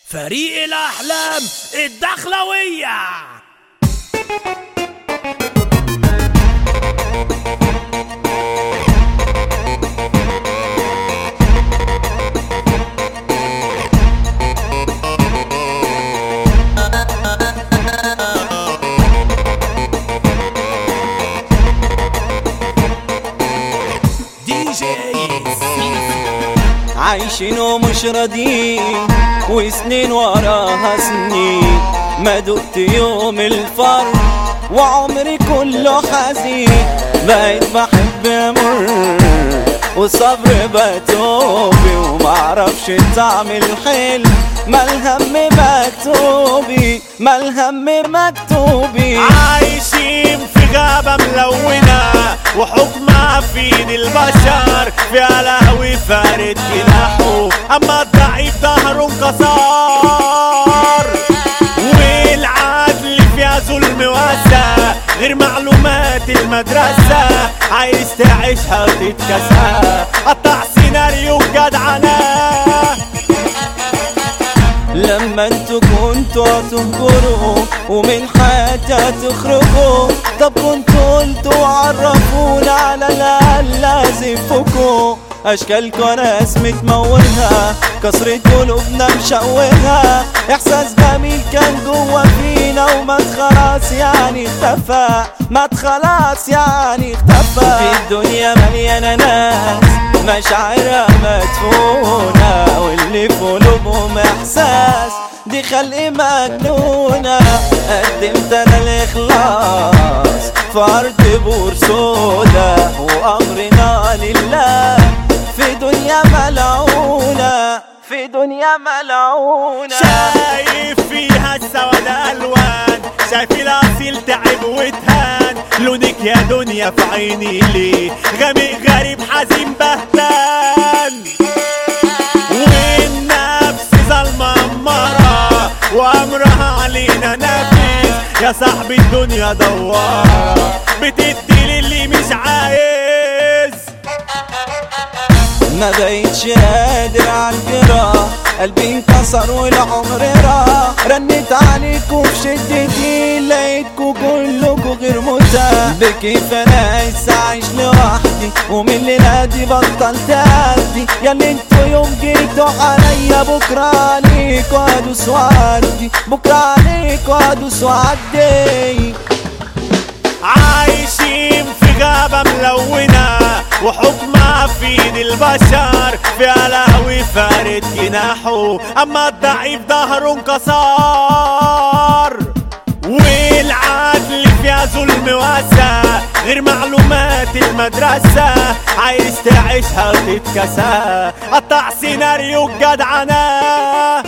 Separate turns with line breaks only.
فريق الأحلام الدخلوية دي جي
عايشين ومش راضيين وسنين وراها سنين ما دقت يوم الفرق وعمري كله حزين بقيت بحب امر وصبر بتوبي ومعرفش طعم الحلم ما الهم مكتوبي ما الهم مكتوبي
عايشين في غابة ملونة وحكمها في ايد البشر فيها لهوي فارد جناحه اما الضعيف ظهره انكسر والعدل فيها ظلم واسع غير معلومات المدرسة عايز تعيشها وتتكسى قطع سيناريو جدعنة
لما انتوا كنتوا هتهجروا ومن حياتي هتخرجوا طب كنتوا قلتوا عرفونا على الاقل ازفكوا اشكالكوا ناس متموهة كسرة قلوبنا مشوهة احساس جميل كان جوا فينا ومات خلاص يعني اختفى مات خلاص يعني اختفى في الدنيا مليانة ناس مشاعرها مدفونة واللي في قلوبهم احساس دي خلق مجنونة قدمت انا الاخلاص في ارض بور سودا وامرنا لله في دنيا ملعونة في دنيا ملعونة
شايف فيها السواد الوان شايف الاصيل تعب وتهان لونك يا دنيا في عيني ليه غامق غريب حزين بهتان والنفس ظلمة أمارة وأمرها علينا نفيس يا صاحبي الدنيا دوارة بتدي للي مش عايز
ما بقيتش قادر عالجراح قلبي انكسر والعمر راح رنت عليكوا في شدتي لقيتكوا كلكوا غير متاح بكيف انا عايز اعيش لوحدي ومن الليلة دي بطلت ادي يا اللي انتوا يوم جيتوا عليا بكرة عليكوا ادوس وعدي بكرة عليكوا ادوس وعدي
عايشين في غابة ملونة وحكمها في ايد البشر فيها لهوي فارد جناحه اما الضعيف ظهره انكسر والعدل فيها ظلم واسع غير معلومات المدرسة عايز تعيشها وتتكسى قطع سيناريو الجدعنة